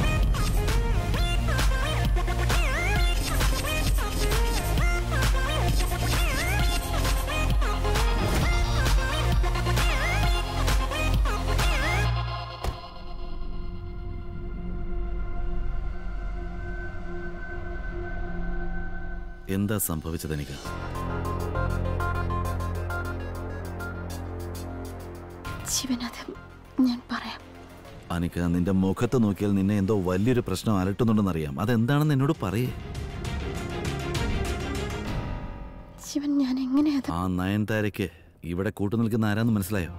എന്താ സംഭവിച്ചത് എനിക്ക് ശിവൻ അത് ഞാൻ പറയാം അനിക നിന്റെ മുഖത്ത് നോക്കിയാൽ നിന്നെ എന്തോ വലിയൊരു പ്രശ്നം അലട്ടുന്നുണ്ടെന്നറിയാം അതെന്താണെന്ന് എന്നോട് പറയേ ശിവൻ ഞാൻ എങ്ങനെയാ അത് ആ നയൻതാരയ്ക്ക് ഇവിടെ കൂട്ടു നിൽക്കുന്ന ആരാന്ന് മനസ്സിലായോ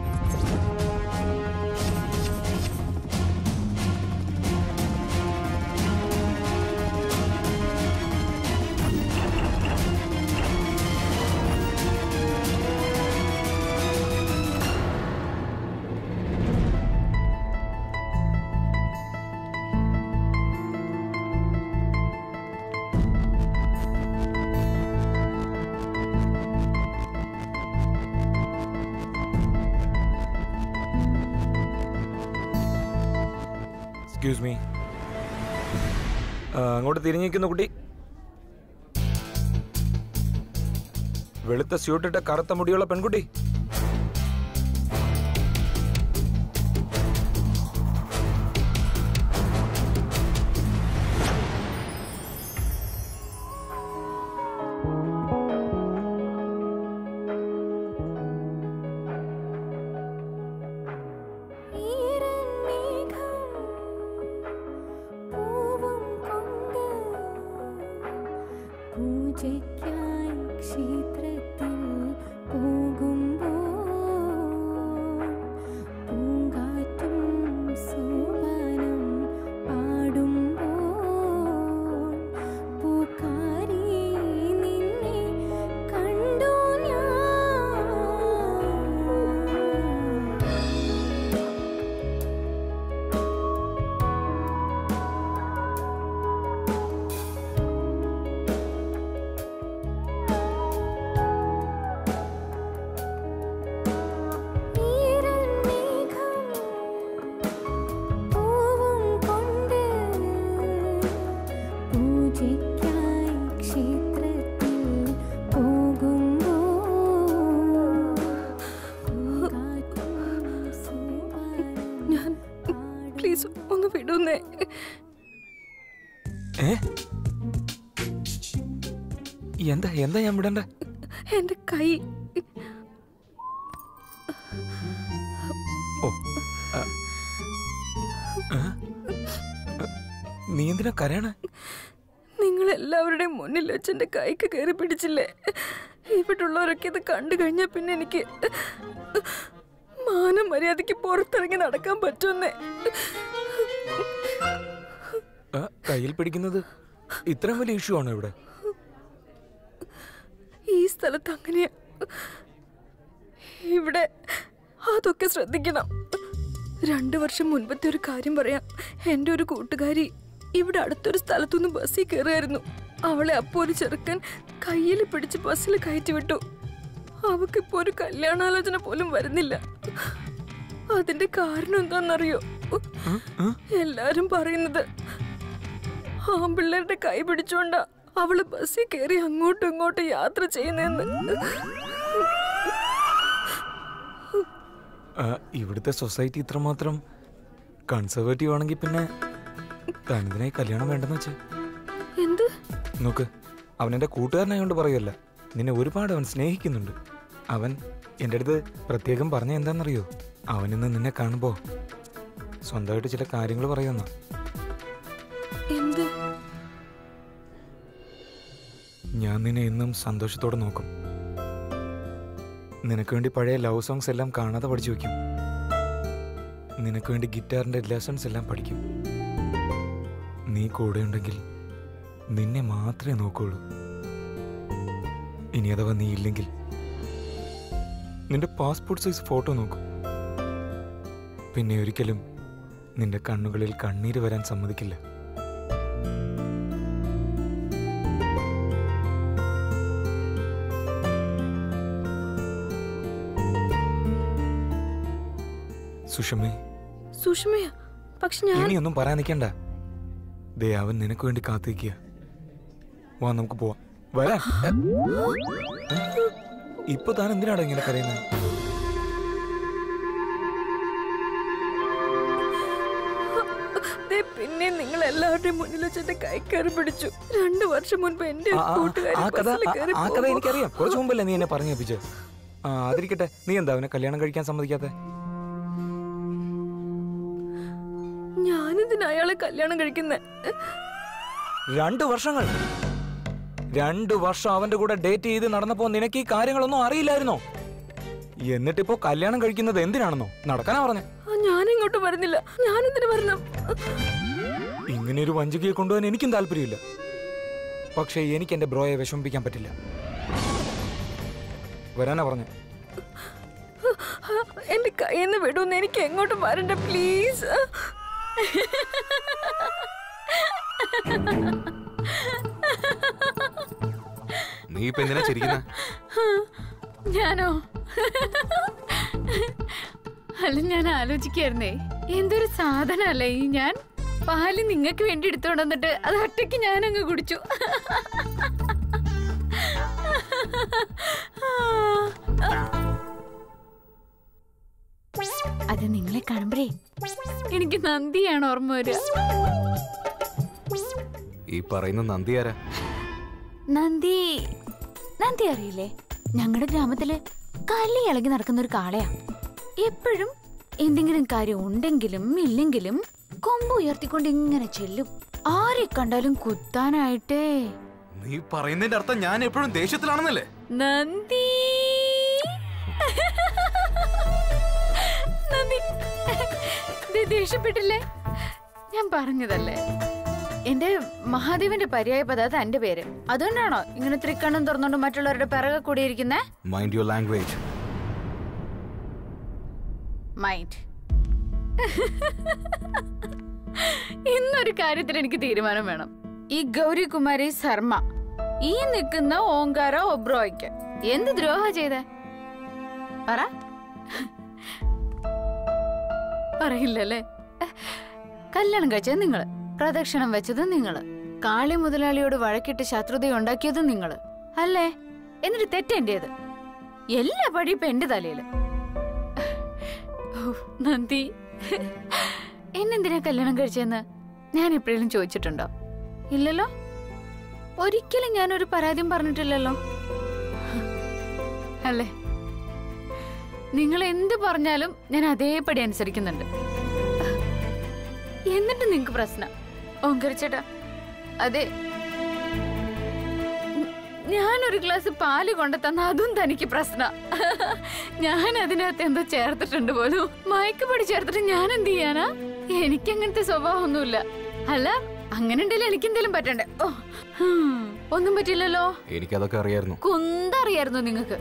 എക്സ്ക്യൂസ് മീ അങ്ങോട്ട് തിരിഞ്ഞിരിക്കുന്ന കുട്ടി വെളുത്ത സ്യൂട്ടിട്ട കറുത്ത മുടിയുള്ള പെൺകുട്ടി പൂജയ്ക്കായി ക്ഷേത്രത്തിൽ പോകുമ്പോൾ എന്താ ഞാൻ വിടണ്ടേ എന്റെ കൈ ഓ ആ. ആ? നീ എന്തിനാ കരയണേ നിങ്ങൾ എല്ലാവരുടെയും മുന്നിൽ വെച്ച് എന്റെ കൈക്ക് കയറി പിടിച്ചില്ലേ ഇവിടുള്ളവരൊക്കെ ഇത് കണ്ടു കഴിഞ്ഞാൽ പിന്നെ എനിക്ക് മാനം മര്യാദയ്ക്ക് പുറത്തിറങ്ങി നടക്കാൻ പറ്റുമെന്നേ ആ, കയ്യിൽ പിടിക്കുന്നത് ഇത്രയും വലിയ ഇഷ്യൂ ആണോ ഇവിടെ ഈ സ്ഥലത്ത് അങ്ങനെയാ ഇവിടെ അതൊക്കെ ശ്രദ്ധിക്കണം രണ്ടു വർഷം മുൻപത്തെ ഒരു കാര്യം പറയാം എൻ്റെ ഒരു കൂട്ടുകാരി ഇവിടെ അടുത്തൊരു സ്ഥലത്തുനിന്ന് ബസ്സിൽ കയറിയായിരുന്നു അവളെ അപ്പോൾ ഒരു ചെറുക്കൻ കയ്യിൽ പിടിച്ച് ബസ്സിൽ കയറ്റി വിട്ടു അവക്കിപ്പോ ഒരു കല്യാണാലോചന പോലും വരുന്നില്ല അതിന്റെ കാരണം എന്താണെന്നറിയോ എല്ലാരും പറയുന്നത് ആമ്പിള്ളേരുടെ കൈ പിടിച്ചോണ്ടാ അവള് ബസ്സിൽ കയറി അങ്ങോട്ടും ഇങ്ങോട്ടും യാത്ര ചെയ്യുന്നെന്ന് ആ, ഇവിടുത്തെ സൊസൈറ്റി ഇത്രമാത്രം കൺസർവേറ്റീവ് ആണെങ്കിൽ പിന്നെ തനിതിനായി കല്യാണം വേണ്ടെന്ന് വെച്ചേ എന്ത് നോക്ക് അവൻ എൻ്റെ കൂട്ടുകാരനായോണ്ട് പറയല്ല നിന്നെ ഒരുപാട് അവൻ സ്നേഹിക്കുന്നുണ്ട് അവൻ എൻ്റെ അടുത്ത് പ്രത്യേകം പറഞ്ഞ എന്താണെന്നറിയോ അവനിന്ന് നിന്നെ കാണുമ്പോൾ സ്വന്തമായിട്ട് ചില കാര്യങ്ങൾ പറയുന്ന എന്ത് ഞാൻ നിന്നെ എന്നും സന്തോഷത്തോടെ നോക്കും നിനക്ക് വേണ്ടി പഴയ ലവ് സോങ്സ് എല്ലാം കാണാതെ പഠിച്ചു വെക്കും നിനക്ക് വേണ്ടി ഗിറ്റാറിന്റെ ലെസൺസ് എല്ലാം പഠിക്കും നീ കൂടെ ഉണ്ടെങ്കിൽ നിന്നെ മാത്രമേ നോക്കുള്ളൂ ഇനി അഥവാ നീ ഇല്ലെങ്കിൽ നിന്റെ പാസ്പോർട്ട് സൈസ് ഫോട്ടോ നോക്കും പിന്നെ ഒരിക്കലും നിന്റെ കണ്ണുകളിൽ കണ്ണീര് വരാൻ സമ്മതിക്കില്ല സുഷമേ സുഷമയാ പക്ഷെ ഞാൻ ഇനിയൊന്നും പറയാൻ നിൽക്കണ്ട ദേ അവൻ നിനക്ക് വേണ്ടി കാത്തിരിക്കുക വാ നമുക്ക് പോവാം വരാൻ ഏ? ഇപ്പൊ താൻ എന്തിനാടാ ഇങ്ങനെ കരയുന്നത് ദേ പിന്നെ നിങ്ങൾ എല്ലാവരുടെയും മുന്നിൽ വെച്ച് എന്റെ കൈ കയറി പിടിച്ചു രണ്ടു വർഷം മുൻപ് എന്റെ ഒരു ആ, ആ, കൂട്ടുകാരി ആ കഥ ബസ്സിൽ ആ- കയറി ആ കഥ പോകുമ്പോ- എനിക്കറിയാം കുറച്ച് മുമ്പല്ലേ നീ എന്നെ പറഞ്ഞു ഏൽപ്പിച്ചത് ആ അതിരിക്കട്ടെ നീ എന്താ അവനെ കല്യാണം കഴിക്കാൻ സമ്മതിക്കാത്തെ ഞാനെന്തിനാ അയാളെ കല്യാണം കഴിക്കുന്നേ രണ്ട് വർഷങ്ങൾ രണ്ട് വർഷം അവന്റെ കൂടെ ഡേറ്റ് ചെയ്ത് നടന്നപ്പോ നിനക്ക് ഈ കാര്യങ്ങളൊന്നും അറിയില്ലായിരുന്നോ എന്നിട്ടിപ്പോ കല്യാണം കഴിക്കുന്നത് എന്തിനാണെന്നോ നടക്കാനാ പറഞ്ഞേ ഞാൻ ഇങ്ങോട്ട് വരുന്നില്ല ഞാനെന്തിനു വരണം ഇങ്ങനെ ഒരു വഞ്ചികയെ കൊണ്ടുപോകാൻ എനിക്കും താല്പര്യമില്ല പക്ഷേ എനിക്ക് എന്റെ ബ്രോയെ വിഷമിപ്പിക്കാൻ പറ്റില്ല വരാനാ പറഞ്ഞേ എന്റെ കയ്യിൽ നിന്ന് വിടുമെന്ന് എനിക്ക് എങ്ങോട്ടും വരണ്ട പ്ലീസ് നീ ഇപ്പൊ എന്തിനാ ചിരിക്കുന്ന ഞാനോ അല്ല ഞാൻ ആലോചിക്കായിരുന്നേ എന്തൊരു സാധനല്ലേ ഈ ഞാൻ പാല് നിങ്ങൾക്ക് വേണ്ടി എടുത്തോണ്ട് വന്നിട്ട് അത് ഒറ്റയ്ക്ക് ഞാനങ്ങ് കുടിച്ചു അത് നിങ്ങളെ കാണുമ്പഴേ എനിക്ക് നന്ദിയാണ് ഓർമ്മ വരിക ഈ പറയുന്ന നന്ദി ആരാ നന്ദി നന്ദി അറിയില്ലേ ഞങ്ങളുടെ ഗ്രാമത്തില് കല്ലി ഇളകി നടക്കുന്ന ഒരു കാളയാ എപ്പോഴും എന്തെങ്കിലും കാര്യം ഉണ്ടെങ്കിലും ഇല്ലെങ്കിലും കൊമ്പ് ഉയർത്തിക്കൊണ്ട് ഇങ്ങനെ ചെല്ലും ആരെ കണ്ടാലും കുത്താനായിട്ടേ നീ പറയുന്നതിന്റെ അർത്ഥം ഞാൻ എപ്പോഴും ദേഷ്യത്തിലാണെന്നല്ലേ നന്ദി നന്ദി ദേ, ദേഷ്യപ്പെട്ടില്ലേ ഞാൻ പറഞ്ഞതല്ലേ എന്റെ മഹാദേവന്റെ പര്യായ പദാർത്ഥ എന്റെ പേര് അതുകൊണ്ടാണോ ഇങ്ങനെ ത്രിക്കണ്ണും തുറന്നുകൊണ്ട് മറ്റുള്ളവരുടെ പിറകെ കൂടിയിരിക്കുന്നേ മൈൻഡ് യുവർ ലാംഗ്വേജ് മൈൻഡ് ഇന്നൊരു കാര്യത്തിൽ എനിക്ക് തീരുമാനം വേണം ഈ ഗൗരികുമാരി ശർമ്മ ഈ നിൽക്കുന്ന ഓങ്കാര ഒബ്രോയ്ക്ക് എന്ത് ദ്രോഹ ചെയ്തേ പറ പറയില്ലല്ലേ കല്യാണം കഴിച്ചത് നിങ്ങള് പ്രദക്ഷിണം വെച്ചത് നിങ്ങള് കാളി മുതലാളിയോട് വഴക്കിട്ട് ശത്രുത ഉണ്ടാക്കിയത് നിങ്ങള് അല്ലേ എന്നിട്ട് തെറ്റെന്റേത് എല്ലാ പടി ഇപ്പൊ എന്റെ തലയില് ഓ, നന്ദി എന്നെന്തിനാ കല്യാണം കഴിച്ചെന്ന് ഞാൻ എപ്പോഴേലും ചോദിച്ചിട്ടുണ്ടോ ഇല്ലല്ലോ ഒരിക്കലും ഞാനൊരു പരാതിയും പറഞ്ഞിട്ടില്ലല്ലോ അല്ലേ നിങ്ങൾ എന്ത് പറഞ്ഞാലും ഞാൻ അതേപടി അനുസരിക്കുന്നുണ്ട് എന്നിട്ട് നിങ്ങക്ക് പ്രശ്നം ഓങ്കരിച്ചേട്ടാ അതെ ഉം, ഞാനൊരു ഗ്ലാസ് പാല് കൊണ്ടു തന്ന അതും തനിക്ക് പ്രശ്ന ഞാൻ അതിനകത്ത് എന്തോ ചേർത്തിട്ടുണ്ട് പോലും മയക്കുപടി ചേർത്തിട്ട് ഞാൻ എന്ത് ചെയ്യാനാ എനിക്ക് അങ്ങനത്തെ സ്വഭാവമൊന്നുമില്ല അല്ല അങ്ങനെ ഉണ്ടെങ്കിൽ എനിക്ക് എന്തെങ്കിലും പറ്റണ്ടേ ഓ ഹും, ഒന്നും പറ്റില്ലല്ലോ എനിക്കതൊക്കെ അറിയായിരുന്നു കുന്തറിയായിരുന്നു നിങ്ങക്ക്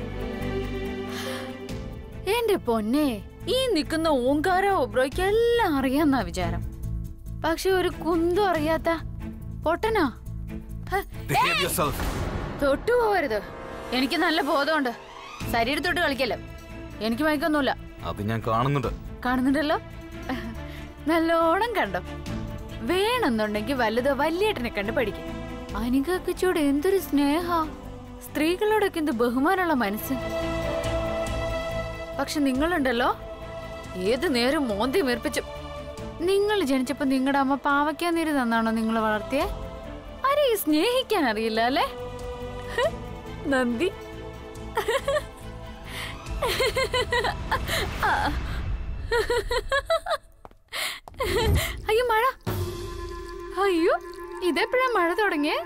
എന്റെ പൊന്നെ ഈ നിൽക്കുന്ന ഓങ്കാര ഒബ്രോയ്ക്ക് എല്ലാം അറിയാന്നാ വിചാരം പക്ഷെ ഒരു കുന്തും അറിയാത്ത പൊട്ടനാ ഹ, Behave yourself. തൊട്ടു പോവരുത് എനിക്ക് നല്ല ബോധമുണ്ട് ശരീരത്തോട്ട് കളിക്കല്ലേ എനിക്ക് മയക്കൊന്നുമില്ല അത് ഞാൻ കാണുന്നുണ്ട് കാണുന്നുണ്ടല്ലോ നല്ലോണം കണ്ടോ വേണമെന്നുണ്ടെങ്കിൽ വലുത് വല്യേട്ടനെ കണ്ട് പഠിക്കും അനികച്ചോട് എന്തൊരു സ്നേഹ സ്ത്രീകളോടൊക്കെ എന്ത് ബഹുമാനമുള്ള മനസ്സ് പക്ഷെ നിങ്ങളുണ്ടല്ലോ ഏത് നേരം മോന്തി മേർപ്പിച്ചു നിങ്ങൾ ജനിച്ചപ്പോ നിങ്ങളുടെ അമ്മ പാവയ്ക്കാൻ നീര് തന്നാണോ നിങ്ങൾ വളർത്തിയേ ആരെയും സ്നേഹിക്കാൻ അറിയില്ല അല്ലേ ഹ്, നന്ദി ആ. അയ്യോ മഴ അയ്യോ ഇതെപ്പോഴാ മഴ തുടങ്ങിയേ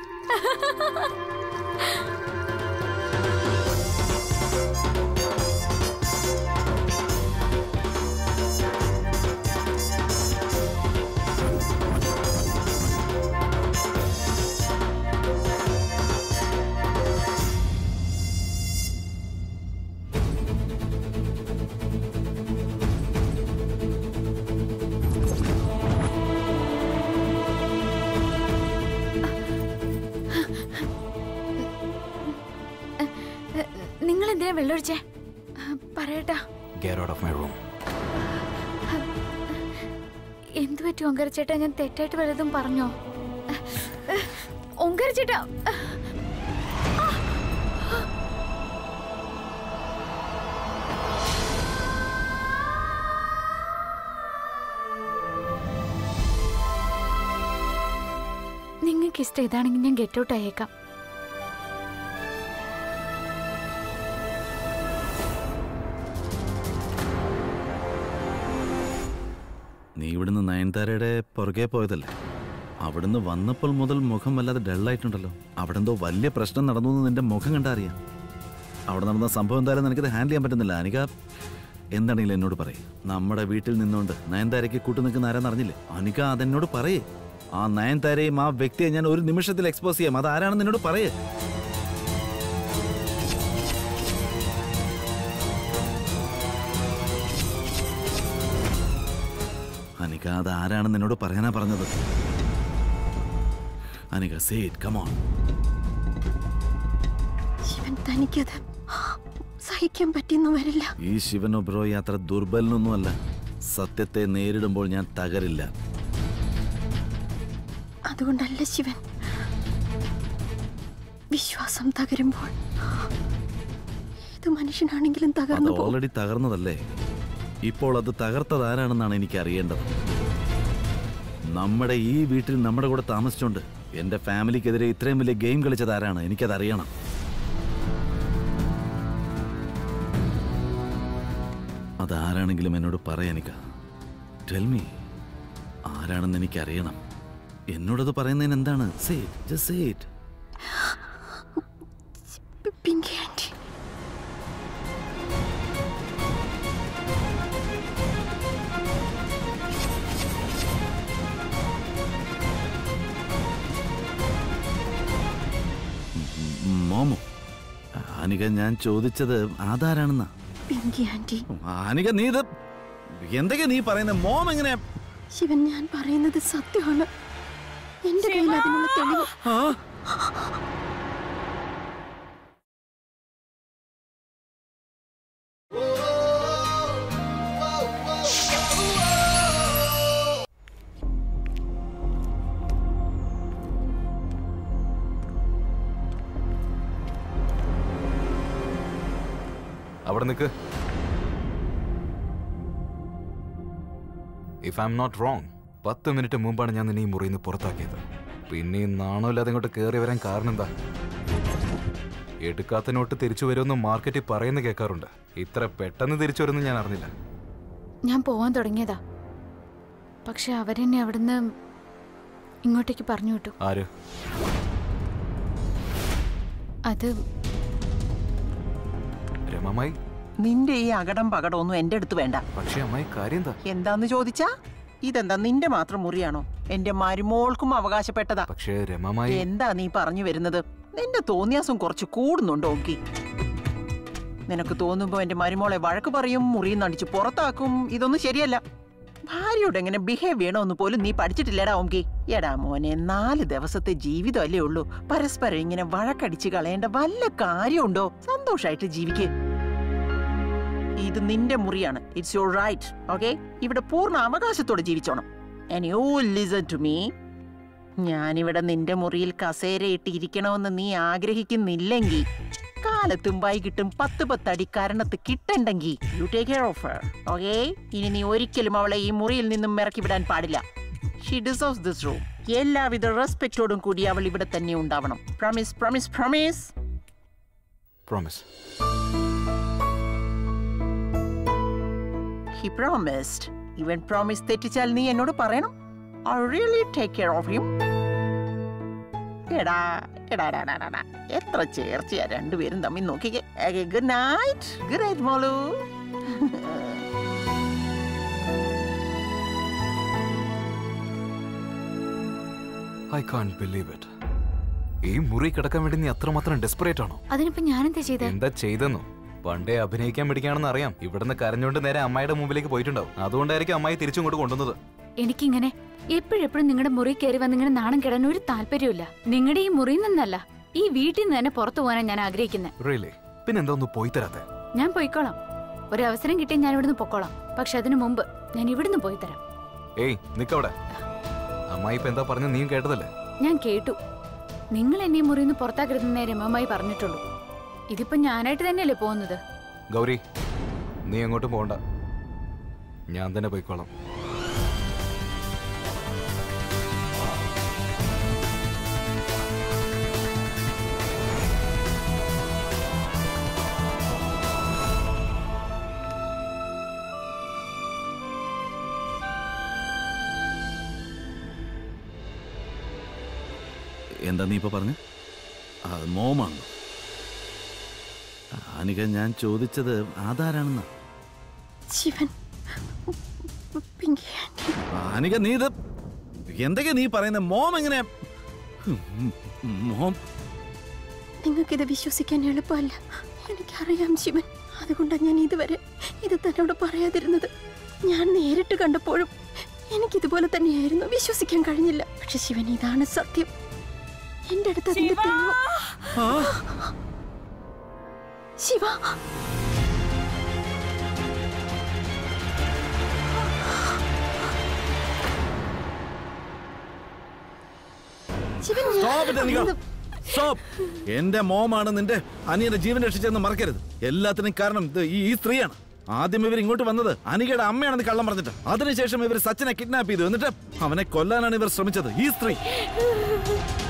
നിങ്ങൾ എന്തിനാ വെള്ളമൊഴിച്ചേ പറയട്ടാ Get out of my room. എന്തു പറ്റി ഒങ്കരച്ചേട്ടാ ഞാൻ തെറ്റായിട്ട് വല്ലതും പറഞ്ഞോ ഒങ്കരച്ചേട്ടാ നിങ്ങൾക്ക് ഇഷ്ടം ഇതാണെങ്കിൽ ഞാൻ ഗെറ്റ് ഔട്ട് ആയേക്കാം നീ ഇവിടുന്ന് നയൻതാരയുടെ പുറകെ പോയതല്ലേ അവിടുന്ന് വന്നപ്പോൾ മുതൽ മുഖം വല്ലാതെ ഡള്ളായിട്ടുണ്ടല്ലോ അവിടെ എന്തോ വലിയ പ്രശ്നം നടന്നു എന്ന് നിന്റെ മുഖം കണ്ടറിയാം അവിടെ നടന്ന സംഭവം എന്തായാലും നിനക്കത് ഹാൻഡിൽ ചെയ്യാൻ പറ്റുന്നില്ല അനിക എന്താണെങ്കിലും എന്നോട് പറയേ നമ്മുടെ വീട്ടിൽ നിന്നുകൊണ്ട് നയൻതാരയ്ക്ക് കൂട്ടു നിൽക്കുന്ന ആരാന്ന് അറിഞ്ഞില്ലേ അനിക അതെന്നോട് പറയേ ആ നയൻതാരയും ആ വ്യക്തിയെ ഞാൻ ഒരു നിമിഷത്തിൽ എക്സ്പോസ് ചെയ്യാം അത് ആരാണെന്ന് എന്നോട് പറയേ അനിക അത് ആരാണെന്ന് എന്നോട് പറയാനാ പറഞ്ഞത് Anika say it come on Shivan തനിക്കത് സഹിക്കാൻ പറ്റിയെന്ന് വരില്ല ഈ ശിവൻ ഒബ്രോയി അത്ര ദുർബലനൊന്നുമല്ല സത്യത്തെ നേരിടുമ്പോൾ ഞാൻ തകരില്ല അതുകൊണ്ടല്ല ശിവൻ വിശ്വാസം തകരുമ്പോൾ ഏത് മനുഷ്യനാണെങ്കിലും അത് തകർന്നു പോകും ഓൾറെഡി തകർന്നതല്ലേ ഇപ്പോൾ അത് തകർത്തത് ആരാണെന്നാണ് എനിക്ക് അറിയേണ്ടത് നമ്മുടെ ഈ വീട്ടിൽ നമ്മുടെ കൂടെ താമസിച്ചോണ്ട് എന്റെ ഫാമിലിക്കെതിരെ ഇത്രയും വലിയ ഗെയിം കളിച്ചത് ആരാണ് എനിക്കത് അറിയണം അതാരാണെങ്കിലും എന്നോട് പറയാനിക്ക ടെൽമി ആരാണെന്ന് എനിക്കറിയണം എന്നോടത് പറയുന്നതിന് എന്താണ് say just say it Pinki aunty മോമോ അനിക ഞാൻ ചോദിച്ചത് ആധാരാണെന്നാ പിങ്കി ആന്റി അനിക നീ ഇത് എന്തൊക്കെയാ നീ പറയുന്നത് മോം എങ്ങനെ ശിവൻ ഞാൻ പറയുന്നത് സത്യമാണ് എന്റെ കയ്യിൽ അതിനുള്ള തെളിവ് അവിടെ നിൽക്ക് if I am not wrong പത്ത് മിനിറ്റ് മുമ്പാണ് ഞാൻ നിന്നെ ഈ മുറിയിൽ നിന്ന് പുറത്താക്കിയത് പിന്നെ ഈ നാണമില്ലാതെ ഇങ്ങോട്ട് കയറി വരാൻ കാരണം എന്താ എടുക്കാത്ത നോട്ട് തിരിച്ചു വരുമെന്ന് മാർക്കറ്റിൽ പറയുന്ന കേൾക്കാറുണ്ട് ഇത്ര പെട്ടെന്ന് തിരിച്ചു വരുമെന്ന് ഞാൻ അറിഞ്ഞില്ല ഞാൻ പോവാൻ തുടങ്ങിയതാ പക്ഷെ അവരെന്നെ അവിടുന്ന് ഇങ്ങോട്ടേക്ക് പറഞ്ഞു വിട്ടു ആര് അത് രമമായി നിന്റെ ഈ അകടം പകടമൊന്നും എന്റെ അടുത്ത് വേണ്ട പക്ഷെ അമ്മായി കാര്യം എന്താ എന്താന്ന് ചോദിച്ചാ ഇതെന്താ നിന്റെ മാത്രം മുറിയാണോ എന്റെ മരുമോൾക്കും അവകാശപ്പെട്ടതാ പക്ഷേ രമമായി എന്താ നീ പറഞ്ഞു വരുന്നത് നിന്റെ തോന്നിയാസം കുറച്ച് കൂടുന്നുണ്ടോ ഓക്കി നിനക്ക് തോന്നുമ്പോ എന്റെ മരുമോളെ വഴക്ക് പറയും മുറിയിൽ നടിച്ച് പുറത്താക്കും ഇതൊന്നും ശരിയല്ല ഭാര്യയോട് എങ്ങനെ ബിഹേവ് ചെയ്യണമെന്ന് പോലും നീ പഠിച്ചിട്ടില്ലടാ ഓംകി എടാ മോനെ നാല് ദിവസത്തെ ജീവിതമല്ലേ ഉള്ളൂ പരസ്പരം ഇങ്ങനെ വഴക്കടിച്ച് കളയേണ്ട വല്ല കാര്യമുണ്ടോ സന്തോഷായിട്ട് ജീവിക്ക് ഇത് നിന്റെ മുറിയാണ് ഇറ്റ്സ് യുവർ റൈറ്റ് ഓക്കെ ഇവിടെ പൂർണ്ണ അവകാശത്തോടെ ജീവിച്ചോണം and you listen to me ഞാനിവിടെ നിന്റെ മുറിയിൽ കസേരയിട്ട് ഇരിക്കണമെന്ന് നീ ആഗ്രഹിക്കുന്നില്ലെങ്കിൽ കാലത്തും വൈകിട്ടും പത്ത് പത്തടി കരണത്ത് കിട്ടണ്ടെങ്കിൽ you take care of her okay ഇനി നീ ഒരിക്കലും അവളെ ഈ മുറിയിൽ നിന്നും ഇറക്കി വിടാൻ പാടില്ല ഷീ ഡിസേർവ്സ് ദിസ് റൂം എല്ലാവിധ റെസ്പെക്റ്റോടും കൂടി അവൾ ഇവിടെ തന്നെ ഉണ്ടാവണം promise promise promise promise he promised ഇവൻ പ്രോമിസ് തെറ്റിച്ചാൽ നീ എന്നോട് പറയണം I really take care of him എടാ എടാ എടാ, എടാ, എടാ, എടാ. എത്ര ചേർച്ചയാ രണ്ടുപേരും തമ്മിൽ നോക്കിക്കേ ഗുഡ് നൈറ്റ് ഗുഡ് നൈറ്റ് മോളു ഐ കാൺ ബിലീവ് ഇറ്റ് ഈ മുറി കിടക്കാൻ വേണ്ടി നീ അത്രമാത്രം ഡെസ്പറേറ്റ് ആണോ അതിനിപ്പോ ഞാനെന്താ ചെയ്തേ എന്താ ചെയ്തെന്നോ പണ്ടേ അഭിനയിക്കാൻ പിടിക്കാണെന്ന് അറിയാം ഇവിടുന്ന് കരഞ്ഞോണ്ട് നേരെ അമ്മായിയുടെ മുമ്പിലേക്ക് പോയിട്ടുണ്ടാവും അതുകൊണ്ടായിരിക്കും അമ്മായി തിരിച്ചിങ്ങോട്ട് കൊണ്ടുവന്നത് എനിക്കിങ്ങനെ എപ്പോഴെപ്പോഴും നിങ്ങളുടെ മുറി കയറി വന്ന് ഇങ്ങനെ നാണം കിടാൻ ഒരു താല്പര്യമില്ല നിങ്ങളുടെ ഈ മുറിയിൽ നിന്നല്ല ഈ വീട്ടിൽ നിന്ന് തന്നെ പുറത്തു പോകാനാണ് ഞാൻ ആഗ്രഹിക്കുന്നത് റിയലി പിന്നെ എന്താ ഒന്ന് പോയി തരാത്തെ ഞാൻ പോയിക്കോളാം ഒരു അവസരം കിട്ടിയാൽ ഞാൻ ഇവിടുന്ന് പൊക്കോളാം പക്ഷെ അതിനു മുമ്പ് ഞാൻ ഇവിടുന്ന് പോയി തരാം ഏയ് നിക്കവിടെ അമ്മായി ഇപ്പൊ എന്താ പറഞ്ഞ നീ കേട്ടതല്ലേ ഞാൻ കേട്ടു നിങ്ങൾ എന്നെ ഈ മുറിയിൽ നിന്ന് പുറത്താക്കരുതെന്നേ രമമായി പറഞ്ഞിട്ടുള്ളൂ ഇതിപ്പോ ഞാനായിട്ട് തന്നെയല്ലേ പോകുന്നത് ഗൗരി നീ എങ്ങോട്ടും പോണ്ട ഞാൻ തന്നെ പോയിക്കോളാം എന്താ നീ ഇപ്പൊ പറഞ്ഞു അത് മോമാണോ അനിക ഞാൻ ചോദിച്ചത് ആധാരാണെന്ന ശിവൻ പിങ്കി ആന്റി അനിക നീ ഇത് എന്തൊക്കെയാ നീ പറയുന്നത് മോം എങ്ങനെ ഉം, മോം നിങ്ങൾക്കിത് വിശ്വസിക്കാൻ എളുപ്പമല്ല എനിക്കറിയാം ശിവൻ അതുകൊണ്ടാണ് ഞാൻ ഇതുവരെ ഇത് തന്നോട് പറയാതിരുന്നത് ഞാൻ നേരിട്ട് കണ്ടപ്പോഴും എനിക്കിതുപോലെ തന്നെയായിരുന്നു വിശ്വസിക്കാൻ കഴിഞ്ഞില്ല പക്ഷെ ശിവൻ ഇതാണ് സത്യം എന്റെ അടുത്ത് അതിന്റെ തെളിവ് ശിവ ശിവൻ ഞാൻ- Stop it, അനിക. Stop. എന്റെ മോമാണ് നിന്റെ അനിയന്റെ ജീവൻ രക്ഷിച്ചെന്ന് മറക്കരുത് എല്ലാത്തിനും കാരണം ഇത് ഈ ഈ സ്ത്രീയാണ് ആദ്യം ഇവർ ഇങ്ങോട്ട് വന്നത് അനികയുടെ അമ്മയാണെന്ന് കള്ളം പറഞ്ഞിട്ട് അതിനുശേഷം ഇവർ സച്ചിനെ കിഡ്നാപ്പ് ചെയ്തു എന്നിട്ട് അവനെ കൊല്ലാനാണ് ഇവർ ശ്രമിച്ചത് ഈ സ്ത്രീ